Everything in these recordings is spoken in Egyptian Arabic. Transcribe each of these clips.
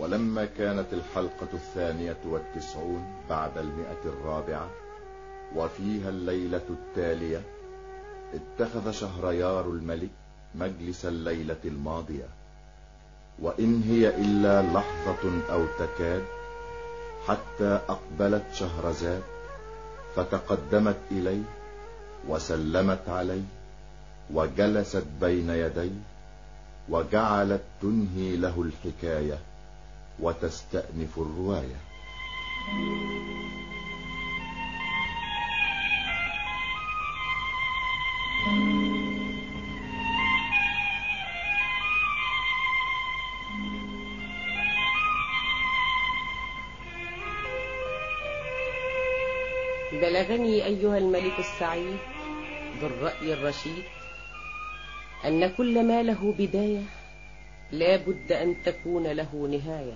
ولما كانت الحلقة الثانية والتسعون بعد المئة الرابعة وفيها الليلة التالية اتخذ شهريار الملك مجلس الليلة الماضية وإن هي إلا لحظة أو تكاد حتى أقبلت شهرزاد فتقدمت إليه وسلمت عليه وجلست بين يديه وجعلت تنهي له الحكاية وتستأنف الرواية بلغني أيها الملك السعيد ذو الرأي الرشيد أن كل ما له بداية لا بد أن تكون له نهاية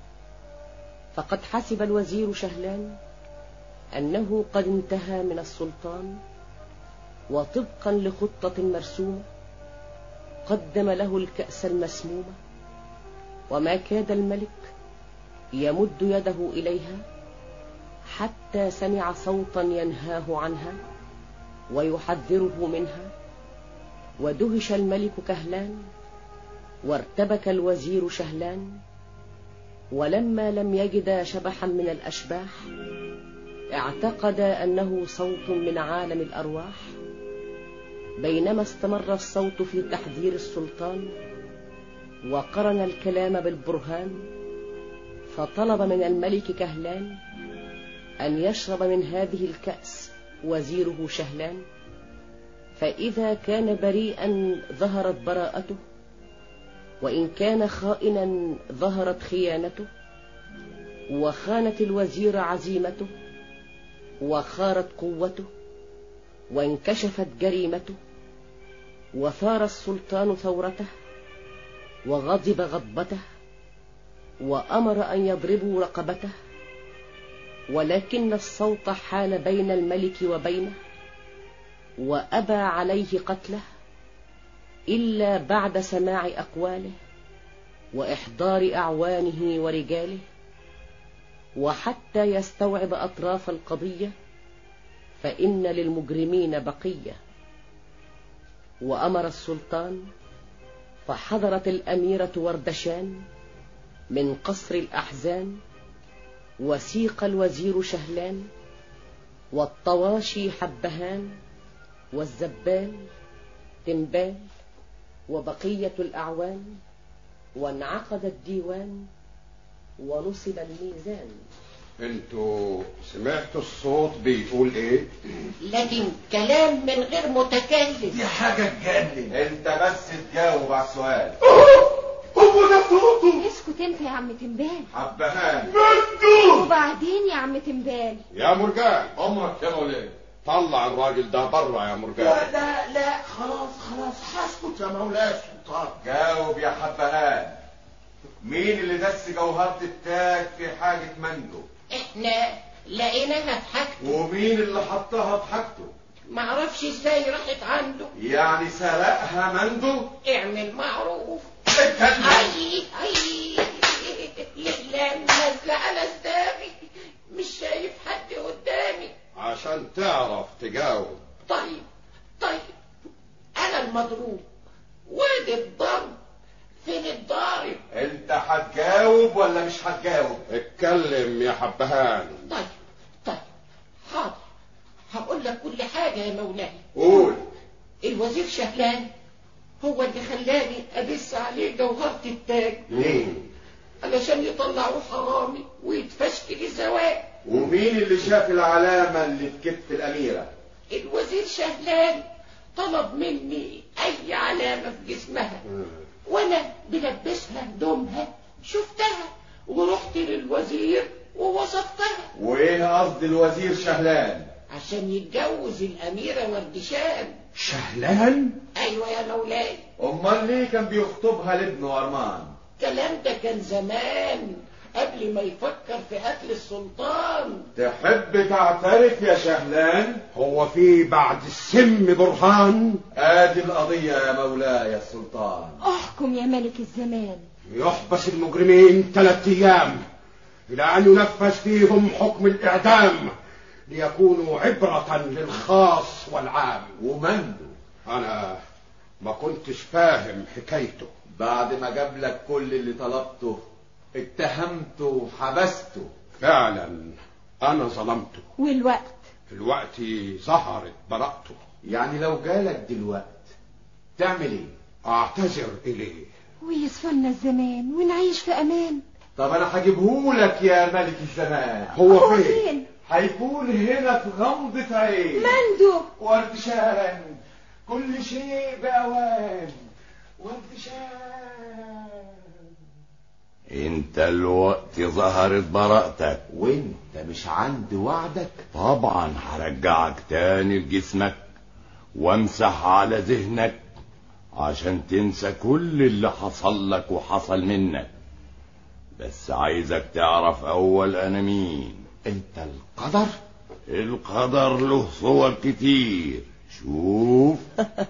فقد حسب الوزير شهلان أنه قد انتهى من السلطان وطبقا لخطة مرسومة قدم له الكأس المسمومة وما كاد الملك يمد يده إليها حتى سمع صوتا ينهاه عنها ويحذره منها ودهش الملك كهلان وارتبك الوزير شهلان ولما لم يجد شبحا من الأشباح اعتقد أنه صوت من عالم الأرواح بينما استمر الصوت في تحذير السلطان وقرن الكلام بالبرهان فطلب من الملك كهلان أن يشرب من هذه الكأس وزيره شهلان فإذا كان بريئا ظهرت براءته وإن كان خائنا ظهرت خيانته وخانت الوزير عزيمته وخارت قوته وانكشفت جريمته وثار السلطان ثورته وغضب غضبته وأمر أن يضربوا رقبته ولكن الصوت حال بين الملك وبينه وأبى عليه قتله إلا بعد سماع أقواله وإحضار أعوانه ورجاله وحتى يستوعب أطراف القضية فإن للمجرمين بقية وأمر السلطان فحضرت الأميرة وردشان من قصر الأحزان وسيق الوزير شهلان والطواشي حبهان والزبال تنبال وبقية الأعوان وانعقد الديوان ونصب الميزان انتوا سمعتوا الصوت بيقول ايه لكن كلام من غير متكلم دي حاجة تجنن انت بس تجاوب على السؤال هو ده صوته اسكت انت يا عم تنبال حبهان مجنون وبعدين يا عم تنبال يا مرجان امرك يا مولاي طلع الراجل ده بره يا لا مرجان لا لا خلاص خلاص هسكت يا مولاي السلطان جاوب يا حبهان مين اللي دس جوهرة التاج في حاجة مندو احنا لقيناها في حاجته ومين اللي حطها في حاجته معرفش ازاي راحت عنده يعني سرقها مندو اعمل معروف اتكلم اي اي الاقلام نازله على صدامي مش شايف حد قدامي عشان تعرف تجاوب طيب طيب انا المضروب وادي الضرب فين الضارب انت هتجاوب ولا مش هتجاوب اتكلم يا حبهان طيب طيب حاضر هقول لك كل حاجه يا مولاي قول الوزير شهلان هو اللي خلاني ابث عليه جوهرة التاج مين علشان يطلعوه حرامي ويتفشكل الزواج ومين اللي شاف العلامة اللي في كتف الأميرة الوزير شهلان طلب مني اي علامة في جسمها وانا بلبسها هدومها شفتها ورحت للوزير ووصفتها وايه قصد الوزير شهلان عشان يتجوز الاميرة وردشان شهلان ايوه يا مولاي امال ليه كان بيخطبها لابنه ارمان الكلام ده كان زمان قبل ما يفكر في قتل السلطان تحب تعترف يا شهلان هو في بعد السم برهان ادي القضية يا مولاي السلطان احكم يا ملك الزمان يحبس المجرمين ثلاثة أيام إلى أن ينفذ فيهم حكم الإعدام ليكونوا عبرة للخاص والعام ومندو أنا ما كنتش فاهم حكايته بعد ما جاب لك كل اللي طلبته اتهمته وحبسته فعلا أنا ظلمته والوقت في الوقت ظهرت براءته يعني لو جالك دلوقت تعمل ايه أعتذر إليه ويصفلنا الزمان ونعيش في امان طب انا هجيبهولك يا ملك الزمان هو فين؟ هيكون هنا في غمضة عين مندو وارتشان كل شيء بأوان وارتشان انت الوقت ظهرت براءتك وانت مش عند وعدك طبعا هرجعك تاني لجسمك وامسح على ذهنك عشان تنسى كل اللي حصل لك وحصل منك بس عايزك تعرف اول انا مين انت القدر القدر له صور كتير شوف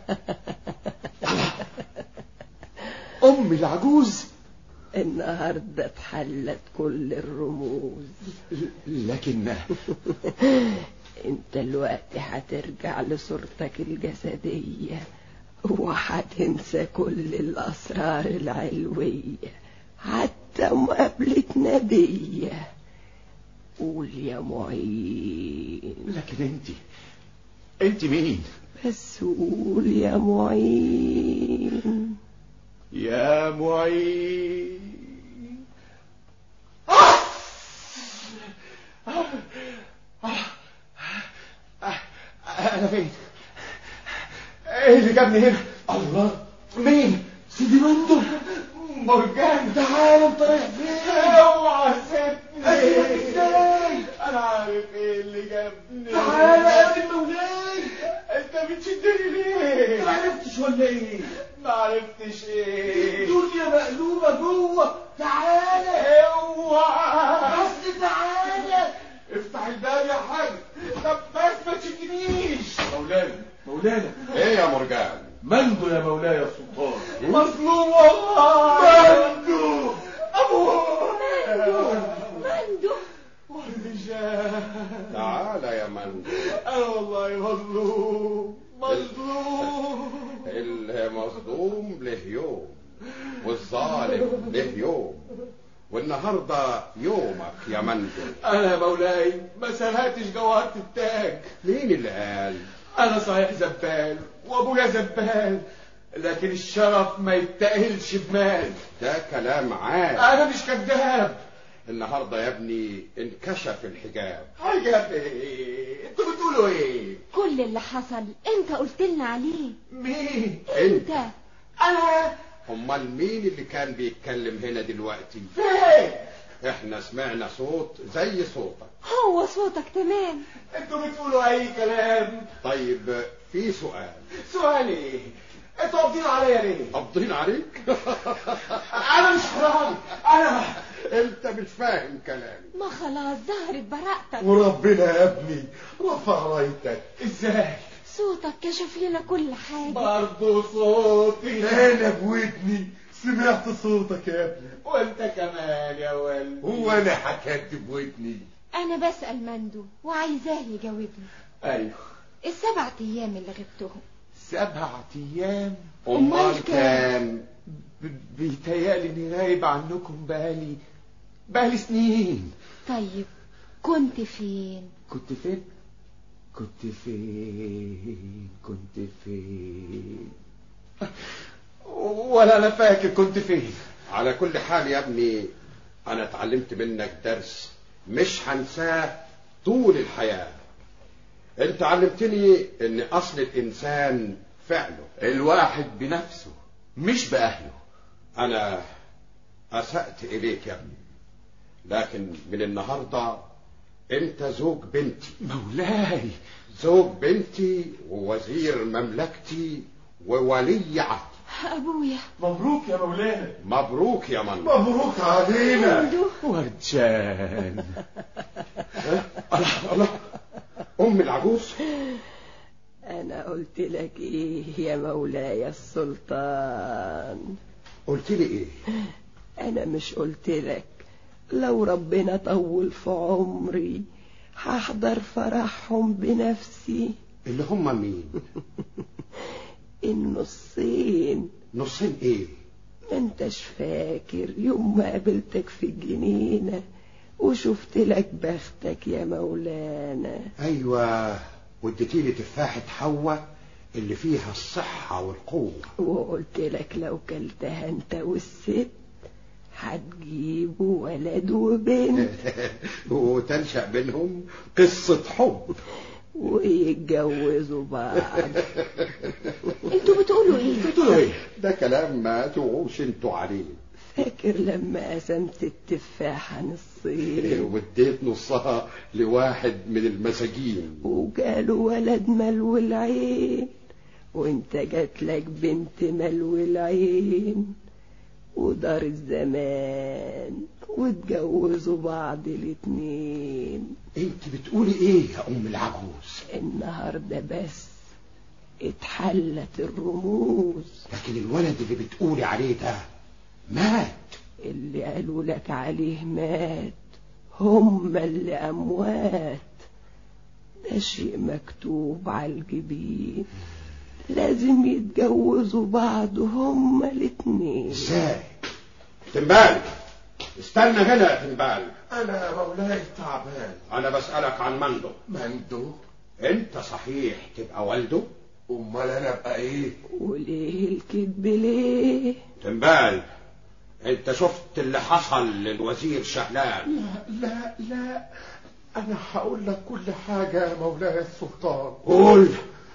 ام العجوز النهاردة اتحلت كل الرموز لكن انت الوقت هترجع لصورتك الجسدية وهتنسى كل الأسرار العلوية حتى مقابلة نبية قول يا معين لكن انت انت مين بس قول يا معين يا معين انا فين ايه اللي جابني هنا الله مين سيدي مندو مرجان تعال انت رايح فين اوعى سيبني ازاي انا عارف ايه اللي جابني تعال يا ابن مولاي انت بتشدني ليه ما عرفتش ولا ايه ما عرفتش ايه الدنيا مقلوبه جوه تعالى اوعى بس تعالى افتح الباب يا حاج طب بس ما تشدنيش مولانا مولانا إيه يا مرجان مندو يا مولاي السلطان مظلوم والله مندو ابوه مندو والرجال تعال يا مندو انا والله مظلوم مظلوم المظلوم له يوم والظالم له يوم والنهارده يومك يا مندو انا يا مولاي ما سرقتش جوهرة التاج مين اللي قال انا صحيح زبال وابويا زبال لكن الشرف ما يتقلش بمال ده كلام عام انا مش كذاب النهارده يا ابني انكشف الحجاب حاجة ايه انتوا بتقولوا ايه كل اللي حصل انت قلت لنا عليه مين انت انا امال مين اللي كان بيتكلم هنا دلوقتي فين احنا سمعنا صوت زي صوتك هو صوتك تمام انتوا بتقولوا اي كلام طيب في سؤال سؤال ايه انتوا قابضين عليا ليه قابضين عليك انا مش حرام انا انت مش فاهم كلامي ما خلاص ظهرت براءتك وربنا يا ابني رفع رايتك ازاي صوتك كشف لنا كل حاجة برضه صوتي انا بودني سمعت صوتك يا ابني وانت كمان يا ولد هو انا حكيت بودني انا بسأل مندو وعايزاه يجاوبني ايوه السبع ايام اللي غبتهم سبع ايام امال كان ب- بيتهيألي اني غايب عنكم بقالي بقالي سنين طيب كنت فين كنت فين كنت فين كنت فين ولا انا فاكر كنت فين على كل حال يا ابني انا اتعلمت منك درس مش هنساه طول الحياة انت علمتني ان اصل الانسان فعله الواحد بنفسه مش بأهله انا اسأت اليك يا ابني لكن من النهاردة انت زوج بنتي مولاي زوج بنتي ووزير مملكتي وولي عهدي ابويا مبروك يا مولانا مبروك يا من مبروك علينا مندو وردشان الله الله ام العجوز أنا قلت لك إيه يا مولاي السلطان قلت لي ايه انا مش قلت لك لو ربنا طول في عمري هحضر فرحهم بنفسي اللي هم مين النصين نصين ايه ما انتش فاكر يوم ما قابلتك في الجنينة وشفت لك بختك يا مولانا ايوه واديتيلي تفاحة حواء اللي فيها الصحة والقوة وقلت لك لو كلتها انت والست هتجيبوا ولد وبنت وتنشأ بينهم قصة حب ويتجوزوا بعض انتوا بتقولوا ايه بتقولوا ايه ده كلام ما توعوش انتوا عليه فاكر لما قسمت التفاحة نصين واديت نصها لواحد من المساجين وجاله ولد ملو العين وانت جاتلك بنت ملو العين ودار الزمان واتجوزوا بعض الاتنين انت بتقولي ايه يا ام العجوز النهاردة بس اتحلت الرموز لكن الولد اللي بتقولي عليه ده مات اللي قالوا لك عليه مات هم اللي أموات ده شيء مكتوب على الجبين لازم يتجوزوا بعض هما الاتنين ازاي تنبال استنى هنا يا تنبال انا مولاي تعبان انا بسألك عن مندو مندو انت صحيح تبقى والده امال انا ابقى ايه وليه الكذب ليه تنبال انت شفت اللي حصل للوزير شهلان لا لا لا انا هقول لك كل حاجة يا مولاي السلطان قول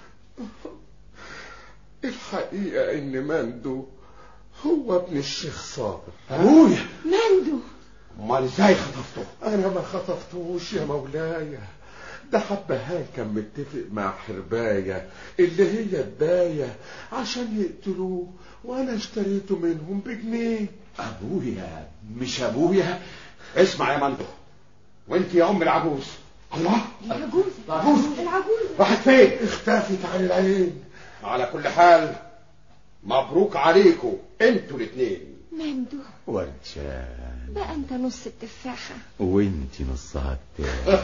الحقيقة ان مندو هو ابن الشيخ صابر ابويا مندو امال ازاي خطفته انا ما خطفتوش يا مولاي ده حبهان كان متفق مع حرباية اللي هي الداية عشان يقتلوه وانا اشتريته منهم بجنيه ابويا مش ابويا اسمع يا مندو وانت يا ام العجوز الله العجوز العجوز العجوز راحت فين اختفت عن العين على كل حال مبروك عليكم انتوا الاثنين مندو ورشان بقى انت نص التفاحة وانت نصها التاني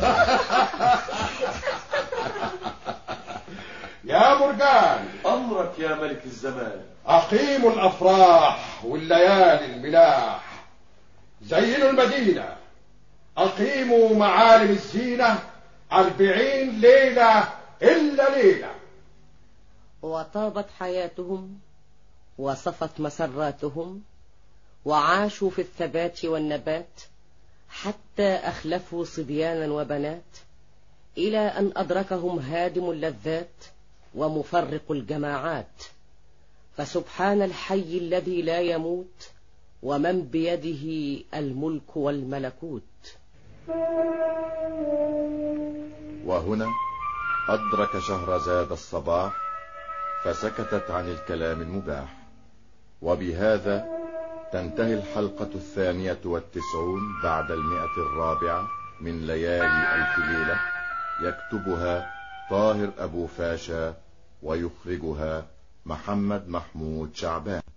يا مرجان أمرك يا ملك الزمان أقيموا الأفراح والليالي الملاح زينوا المدينة أقيموا معالم الزينة أربعين ليلة إلا ليلة وطابت حياتهم وصفت مسراتهم وعاشوا في الثبات والنبات حتى أخلفوا صبيانا وبنات إلى أن أدركهم هادم اللذات ومفرق الجماعات فسبحان الحي الذي لا يموت ومن بيده الملك والملكوت وهنا أدرك شهرزاد الصباح فسكتت عن الكلام المباح وبهذا تنتهي الحلقة الثانية والتسعون بعد المئة الرابعة من ليالي ألف ليلة يكتبها طاهر أبو فاشا ويخرجها محمد محمود شعبان